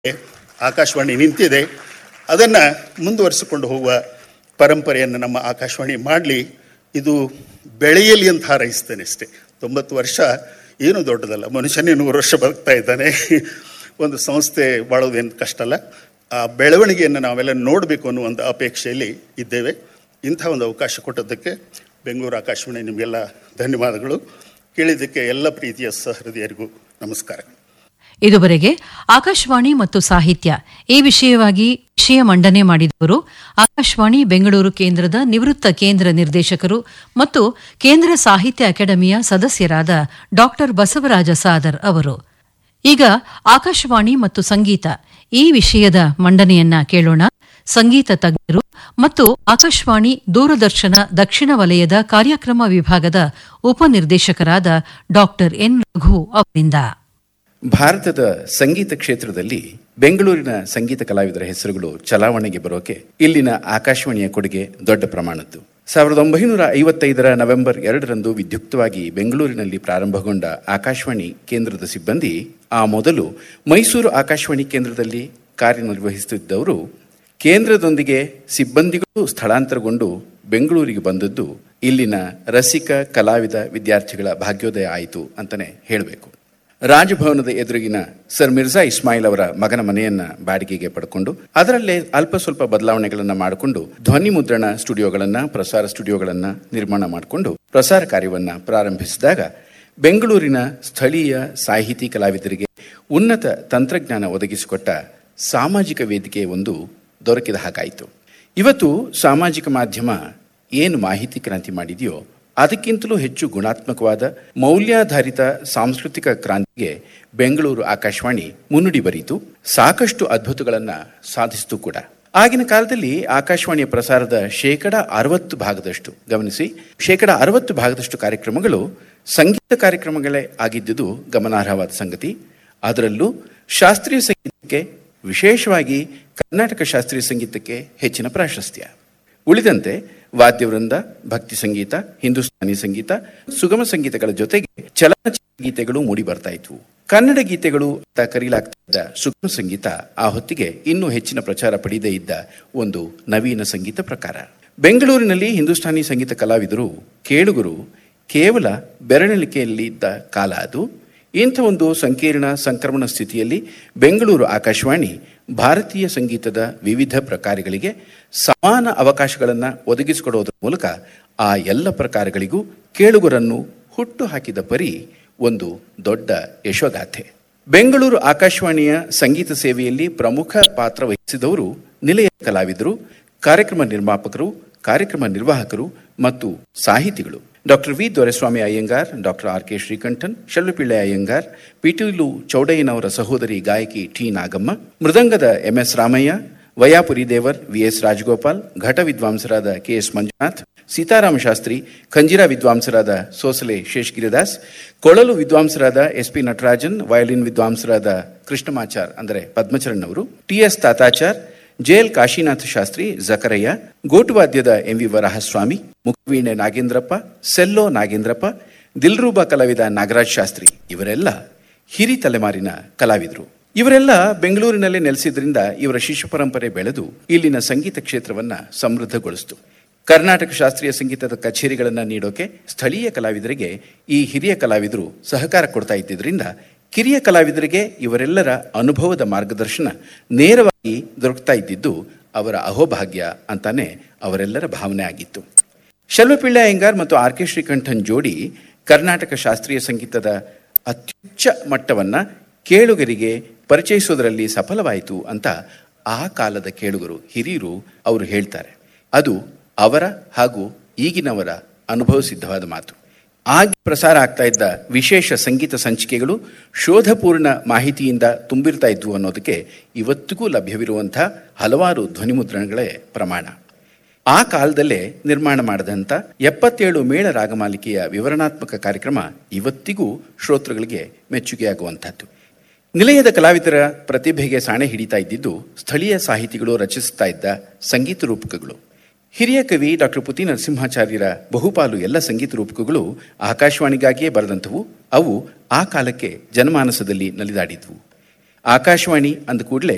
ಆಕಾಶವಾಣಿ ನಿಂತಿದೆ ಅದನ್ನು ಮುಂದುವರಿಸಿಕೊಂಡು ಹೋಗುವ ಪರಂಪರೆಯನ್ನು ನಮ್ಮ ಆಕಾಶವಾಣಿ ಮಾಡಲಿ ಇದು ಬೆಳೆಯಲಿ ಅಂತ ಹಾರೈಸ್ತೇನೆ ಅಷ್ಟೇ ತೊಂಬತ್ತು ವರ್ಷ ಏನು ದೊಡ್ಡದಲ್ಲ ಮನುಷ್ಯನೇ ನೂರು ವರ್ಷ ಬದುಕ್ತಾ ಇದ್ದಾನೆ ಒಂದು ಸಂಸ್ಥೆ ಬಾಳೋದೇನು ಕಷ್ಟ ಅಲ್ಲ ಆ ಬೆಳವಣಿಗೆಯನ್ನು ನಾವೆಲ್ಲ ನೋಡಬೇಕು ಅನ್ನೋ ಒಂದು ಅಪೇಕ್ಷೆಯಲ್ಲಿ ಇದ್ದೇವೆ ಇಂಥ ಒಂದು ಅವಕಾಶ ಕೊಟ್ಟದ್ದಕ್ಕೆ ಬೆಂಗಳೂರು ಆಕಾಶವಾಣಿ ನಿಮಗೆಲ್ಲ ಧನ್ಯವಾದಗಳು ಕೇಳಿದ್ದಕ್ಕೆ ಎಲ್ಲ ಪ್ರೀತಿಯ ಸಹೃದಯರಿಗೂ ನಮಸ್ಕಾರ ಇದುವರೆಗೆ ಆಕಾಶವಾಣಿ ಮತ್ತು ಸಾಹಿತ್ಯ ಈ ವಿಷಯವಾಗಿ ವಿಷಯ ಮಂಡನೆ ಮಾಡಿದವರು ಆಕಾಶವಾಣಿ ಬೆಂಗಳೂರು ಕೇಂದ್ರದ ನಿವೃತ್ತ ಕೇಂದ್ರ ನಿರ್ದೇಶಕರು ಮತ್ತು ಕೇಂದ್ರ ಸಾಹಿತ್ಯ ಅಕಾಡೆಮಿಯ ಸದಸ್ಯರಾದ ಡಾಕ್ಟರ್ ಬಸವರಾಜ ಸಾದರ್ ಅವರು ಈಗ ಆಕಾಶವಾಣಿ ಮತ್ತು ಸಂಗೀತ ಈ ವಿಷಯದ ಮಂಡನೆಯನ್ನ ಕೇಳೋಣ ಸಂಗೀತ ತಜ್ಞರು ಮತ್ತು ಆಕಾಶವಾಣಿ ದೂರದರ್ಶನ ದಕ್ಷಿಣ ವಲಯದ ಕಾರ್ಯಕ್ರಮ ವಿಭಾಗದ ಉಪನಿರ್ದೇಶಕರಾದ ಡಾಕ್ಟರ್ ಎನ್ ರಘು ಅವರಿಂದ ಭಾರತದ ಸಂಗೀತ ಕ್ಷೇತ್ರದಲ್ಲಿ ಬೆಂಗಳೂರಿನ ಸಂಗೀತ ಕಲಾವಿದರ ಹೆಸರುಗಳು ಚಲಾವಣೆಗೆ ಬರೋಕೆ ಇಲ್ಲಿನ ಆಕಾಶವಾಣಿಯ ಕೊಡುಗೆ ದೊಡ್ಡ ಪ್ರಮಾಣದ್ದು ಸಾವಿರದ ಒಂಬೈನೂರ ಐವತ್ತೈದರ ನವೆಂಬರ್ ಎರಡರಂದು ವಿದ್ಯುಕ್ತವಾಗಿ ಬೆಂಗಳೂರಿನಲ್ಲಿ ಪ್ರಾರಂಭಗೊಂಡ ಆಕಾಶವಾಣಿ ಕೇಂದ್ರದ ಸಿಬ್ಬಂದಿ ಆ ಮೊದಲು ಮೈಸೂರು ಆಕಾಶವಾಣಿ ಕೇಂದ್ರದಲ್ಲಿ ಕಾರ್ಯನಿರ್ವಹಿಸುತ್ತಿದ್ದವರು ಕೇಂದ್ರದೊಂದಿಗೆ ಸಿಬ್ಬಂದಿಗಳು ಸ್ಥಳಾಂತರಗೊಂಡು ಬೆಂಗಳೂರಿಗೆ ಬಂದದ್ದು ಇಲ್ಲಿನ ರಸಿಕ ಕಲಾವಿದ ವಿದ್ಯಾರ್ಥಿಗಳ ಭಾಗ್ಯೋದಯ ಆಯಿತು ಅಂತಾನೆ ಹೇಳಬೇಕು ರಾಜಭವನದ ಎದುರಿಗಿನ ಸರ್ ಮಿರ್ಜಾ ಇಸ್ಮಾಯಿಲ್ ಅವರ ಮಗನ ಮನೆಯನ್ನ ಬಾಡಿಗೆಗೆ ಪಡ್ಕೊಂಡು ಅದರಲ್ಲೇ ಅಲ್ಪ ಸ್ವಲ್ಪ ಬದಲಾವಣೆಗಳನ್ನ ಮಾಡಿಕೊಂಡು ಧ್ವನಿ ಮುದ್ರಣ ಸ್ಟುಡಿಯೋಗಳನ್ನ ಪ್ರಸಾರ ಸ್ಟುಡಿಯೋಗಳನ್ನ ನಿರ್ಮಾಣ ಮಾಡಿಕೊಂಡು ಪ್ರಸಾರ ಕಾರ್ಯವನ್ನ ಪ್ರಾರಂಭಿಸಿದಾಗ ಬೆಂಗಳೂರಿನ ಸ್ಥಳೀಯ ಸಾಹಿತಿ ಕಲಾವಿದರಿಗೆ ಉನ್ನತ ತಂತ್ರಜ್ಞಾನ ಒದಗಿಸಿಕೊಟ್ಟ ಸಾಮಾಜಿಕ ವೇದಿಕೆ ಒಂದು ದೊರಕಿದ ಹಾಗಾಯಿತು ಇವತ್ತು ಸಾಮಾಜಿಕ ಮಾಧ್ಯಮ ಏನು ಮಾಹಿತಿ ಕ್ರಾಂತಿ ಮಾಡಿದೆಯೋ ಅದಕ್ಕಿಂತಲೂ ಹೆಚ್ಚು ಗುಣಾತ್ಮಕವಾದ ಮೌಲ್ಯಾಧಾರಿತ ಸಾಂಸ್ಕೃತಿಕ ಕ್ರಾಂತಿಗೆ ಬೆಂಗಳೂರು ಆಕಾಶವಾಣಿ ಮುನ್ನುಡಿ ಬರೀತು ಸಾಕಷ್ಟು ಅದ್ಭುತಗಳನ್ನ ಸಾಧಿಸಿತು ಕೂಡ ಆಗಿನ ಕಾಲದಲ್ಲಿ ಆಕಾಶವಾಣಿಯ ಪ್ರಸಾರದ ಶೇಕಡ ಅರವತ್ತು ಭಾಗದಷ್ಟು ಗಮನಿಸಿ ಶೇಕಡ ಅರವತ್ತು ಭಾಗದಷ್ಟು ಕಾರ್ಯಕ್ರಮಗಳು ಸಂಗೀತ ಕಾರ್ಯಕ್ರಮಗಳೇ ಆಗಿದ್ದುದು ಗಮನಾರ್ಹವಾದ ಸಂಗತಿ ಅದರಲ್ಲೂ ಶಾಸ್ತ್ರೀಯ ಸಂಗೀತಕ್ಕೆ ವಿಶೇಷವಾಗಿ ಕರ್ನಾಟಕ ಶಾಸ್ತ್ರೀಯ ಸಂಗೀತಕ್ಕೆ ಹೆಚ್ಚಿನ ಪ್ರಾಶಸ್ತ್ಯ ಉಳಿದಂತೆ ವಾದ್ಯವೃಂದ ಭಕ್ತಿ ಸಂಗೀತ ಹಿಂದೂಸ್ತಾನಿ ಸಂಗೀತ ಸುಗಮ ಸಂಗೀತಗಳ ಜೊತೆಗೆ ಚಲನಚಿತ್ರ ಗೀತೆಗಳು ಮೂಡಿ ಬರ್ತಾ ಇದ್ವು ಕನ್ನಡ ಗೀತೆಗಳು ಅಂತ ಕರೆಯಲಾಗ್ತಾ ಇದ್ದ ಸುಗಮ ಸಂಗೀತ ಆ ಹೊತ್ತಿಗೆ ಇನ್ನೂ ಹೆಚ್ಚಿನ ಪ್ರಚಾರ ಪಡೆಯದೇ ಇದ್ದ ಒಂದು ನವೀನ ಸಂಗೀತ ಪ್ರಕಾರ ಬೆಂಗಳೂರಿನಲ್ಲಿ ಹಿಂದೂಸ್ತಾನಿ ಸಂಗೀತ ಕಲಾವಿದರು ಕೇಳುಗರು ಕೇವಲ ಬೆರಳಿಕೆಯಲ್ಲಿ ಇದ್ದ ಕಾಲ ಅದು ಇಂಥ ಒಂದು ಸಂಕೀರ್ಣ ಸಂಕ್ರಮಣ ಸ್ಥಿತಿಯಲ್ಲಿ ಬೆಂಗಳೂರು ಆಕಾಶವಾಣಿ ಭಾರತೀಯ ಸಂಗೀತದ ವಿವಿಧ ಪ್ರಕಾರಗಳಿಗೆ ಸಮಾನ ಅವಕಾಶಗಳನ್ನು ಒದಗಿಸಿಕೊಡೋದ್ರ ಮೂಲಕ ಆ ಎಲ್ಲ ಪ್ರಕಾರಗಳಿಗೂ ಕೇಳುಗರನ್ನು ಹುಟ್ಟು ಹಾಕಿದ ಪರಿ ಒಂದು ದೊಡ್ಡ ಯಶೋಗಾಥೆ ಬೆಂಗಳೂರು ಆಕಾಶವಾಣಿಯ ಸಂಗೀತ ಸೇವೆಯಲ್ಲಿ ಪ್ರಮುಖ ಪಾತ್ರ ವಹಿಸಿದವರು ನಿಲಯ ಕಲಾವಿದರು ಕಾರ್ಯಕ್ರಮ ನಿರ್ಮಾಪಕರು ಕಾರ್ಯಕ್ರಮ ನಿರ್ವಾಹಕರು ಮತ್ತು ಸಾಹಿತಿಗಳು doctor V Doreswamy Iyengar doctor R K Srikantan Shellupillai Iyengar ಪಿಟೀಲು ಚೌಡಯ್ಯನವರ ಸಹೋದರಿ ಗಾಯಕಿ ಟಿ ನಾಗಮ್ಮ ಮೃದಂಗದ ಎಂಎಸ್ ರಾಮಯ್ಯ ವಯಾಪುರಿ ದೇವರ್ ವಿಎಸ್ ರಾಜಗೋಪಾಲ್ ಘಟ ವಿದ್ವಾಂಸರಾದ ಕೆಎಸ್ ಮಂಜುನಾಥ್ ಸೀತಾರಾಮ ಶಾಸ್ತ್ರಿ ಖಂಜಿರಾ ವಿದ್ವಾಂಸರಾದ ಸೋಸಲೆ ಶೇಷಗಿರಿದಾಸ್ ಕೊಳಲು ವಿದ್ವಾಂಸರಾದ ಎಸ್ ಪಿ ನಟರಾಜನ್ ವಯೋಲಿನ್ ವಿದ್ವಾಂಸರಾದ ಕೃಷ್ಣಮಾಚಾರ್ ಅಂದರೆ ಪದ್ಮಚರಣ್ ಅವರು ಟಿಎಸ್ ತಾತಾಚಾರ್ ಜೆಎಲ್ ಕಾಶಿನಾಥ ಶಾಸ್ತ್ರಿ ಜಕರಯ್ಯ ಗೋಟುವಾದ್ಯದ ಎಂ ವಿ ವರಹಸ್ವಾಮಿ ಮುಖವೀಣೆ ನಾಗೇಂದ್ರಪ್ಪ ಸೆಲ್ಲೋ ನಾಗೇಂದ್ರಪ್ಪ ದಿಲ್ರೂಬ ಕಲಾವಿದ ನಾಗರಾಜ್ ಶಾಸ್ತ್ರಿ ಇವರೆಲ್ಲ ಹಿರಿ ತಲೆಮಾರಿನ ಕಲಾವಿದರು ಇವರೆಲ್ಲ ಬೆಂಗಳೂರಿನಲ್ಲೇ ನೆಲೆಸಿದ್ರಿಂದ ಇವರ ಶಿಷ್ಯ ಪರಂಪರೆ ಬೆಳೆದು ಇಲ್ಲಿನ ಸಂಗೀತ ಕ್ಷೇತ್ರವನ್ನ ಸಮೃದ್ಧಗೊಳಿಸಿತು ಕರ್ನಾಟಕ ಶಾಸ್ತ್ರೀಯ ಸಂಗೀತದ ಕಚೇರಿಗಳನ್ನು ನೀಡೋಕೆ ಸ್ಥಳೀಯ ಕಲಾವಿದರಿಗೆ ಈ ಹಿರಿಯ ಕಲಾವಿದರು ಸಹಕಾರ ಕೊಡ್ತಾ ಇದ್ದಿದ್ರಿಂದ ಕಿರಿಯ ಕಲಾವಿದರಿಗೆ ಇವರೆಲ್ಲರ ಅನುಭವದ ಮಾರ್ಗದರ್ಶನ ನೇರವಾಗಿ ದೊರಕ್ತಾ ಇದ್ದಿದ್ದು ಅವರ ಅಹೋಭಾಗ್ಯ ಅಂತಾನೆ ಅವರೆಲ್ಲರ ಭಾವನೆ ಆಗಿತ್ತು ಶಲ್ವಪಿಳ್ಳೆ ಅಯ್ಯಂಗಾರ್ ಮತ್ತು ಆರ್ ಕೆ ಶ್ರೀಕಂಠನ್ ಜೋಡಿ ಕರ್ನಾಟಕ ಶಾಸ್ತ್ರೀಯ ಸಂಗೀತದ ಅತ್ಯುಚ್ಚ ಮಟ್ಟವನ್ನ ಕೇಳುಗರಿಗೆ ಪರಿಚಯಿಸೋದರಲ್ಲಿ ಸಫಲವಾಯಿತು ಅಂತ ಆ ಕಾಲದ ಕೇಳುಗರು ಹಿರಿಯರು ಅವರು ಹೇಳ್ತಾರೆ ಅದು ಅವರ ಹಾಗೂ ಈಗಿನವರ ಅನುಭವ ಸಿದ್ಧವಾದ ಮಾತು ಆಗ ಪ್ರಸಾರ ಆಗ್ತಾ ಇದ್ದ ವಿಶೇಷ ಸಂಗೀತ ಸಂಚಿಕೆಗಳು ಶೋಧಪೂರ್ಣ ಮಾಹಿತಿಯಿಂದ ತುಂಬಿರ್ತಾ ಇದ್ವು ಅನ್ನೋದಕ್ಕೆ ಇವತ್ತಿಗೂ ಲಭ್ಯವಿರುವಂಥ ಹಲವಾರು ಧ್ವನಿಮುದ್ರಣಗಳೇ ಪ್ರಮಾಣ ಆ ಕಾಲದಲ್ಲೇ ನಿರ್ಮಾಣ ಮಾಡಿದಂಥ ಎಪ್ಪತ್ತೇಳು ಮೇಳ ರಾಗಮಾಲಿಕೆಯ ವಿವರಣಾತ್ಮಕ ಕಾರ್ಯಕ್ರಮ ಇವತ್ತಿಗೂ ಶ್ರೋತೃಗಳಿಗೆ ಮೆಚ್ಚುಗೆಯಾಗುವಂಥದ್ದು ನಿಲಯದ ಕಲಾವಿದರ ಪ್ರತಿಭೆಗೆ ಸಾಣೆ ಹಿಡಿತಾ ಇದ್ದಿದ್ದು ಸ್ಥಳೀಯ ಸಾಹಿತಿಗಳು ರಚಿಸುತ್ತಾ ಇದ್ದ ಸಂಗೀತ ರೂಪಕಗಳು ಹಿರಿಯ ಕವಿ ಡಾಕ್ಟರ್ ಪುತಿ ನರಸಿಂಹಾಚಾರ್ಯರ ಬಹುಪಾಲು ಎಲ್ಲ ಸಂಗೀತ ರೂಪಕಗಳು ಆಕಾಶವಾಣಿಗಾಗಿಯೇ ಬರೆದಂಥವು ಅವು ಆ ಕಾಲಕ್ಕೆ ಜನಮಾನಸದಲ್ಲಿ ನಲಿದಾಡಿದ್ವು ಆಕಾಶವಾಣಿ ಅಂದ ಕೂಡಲೇ